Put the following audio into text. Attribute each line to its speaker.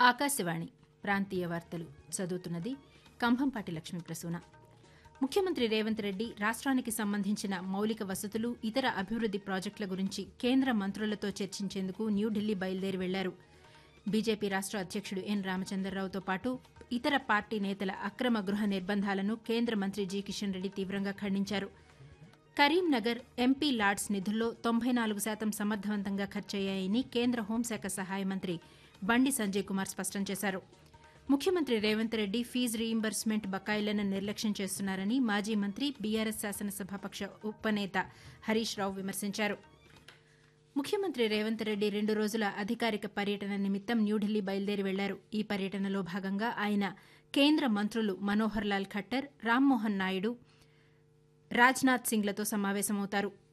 Speaker 1: ఆకాశవాణి ప్రాంతీయ వార్తలు చదువుతున్నది కంభంపాటి లక్ష్మీ ప్రసూన ముఖ్యమంత్రి రేవంత్ రెడ్డి రాష్ట్రానికి సంబంధించిన మౌలిక వసతులు ఇతర అభివృద్ది ప్రాజెక్టుల గురించి కేంద్ర మంత్రులతో చర్చించేందుకు న్యూఢిల్లీ బయలుదేరి వెళ్లారు బీజేపీ రాష్ట్ర అధ్యక్షుడు ఎన్ రామచంద్రరావుతో పాటు ఇతర పార్టీ నేతల అక్రమ గృహ నిర్బంధాలను కేంద్ర మంత్రి జి కిషన్ రెడ్డి తీవ్రంగా ఖండించారు కరీంనగర్ ఎంపీ లాడ్స్ నిధుల్లో తొంభై నాలుగు శాతం సమర్థవంతంగా ఖర్చయ్యాయని కేంద్ర హోంశాఖ సహాయ మంత్రి బండి సంజయ్ కుమార్ స్పష్టం చేశారు ముఖ్యమంత్రి రేవంత్ రెడ్డి ఫీజు రీయింబర్స్మెంట్ బకాయిలను నిర్లక్ష్యం చేస్తున్నారని మాజీ మంత్రి బీఆర్ఎస్ శాసనసభాపక్ష ఉపనేత హరీష్ రావు విమర్శించారు ముఖ్యమంత్రి రేవంత్ రెడ్డి రెండు రోజుల అధికారిక పర్యటన నిమిత్తం న్యూఢిల్లీ బయలుదేరి వెళ్లారు ఈ పర్యటనలో భాగంగా ఆయన కేంద్ర మంత్రులు మనోహర్ లాల్ ఖట్టర్ రామ్మోహన్ నాయుడు రాజ్నాథ్ సింగ్లతో సమావేశమవుతారు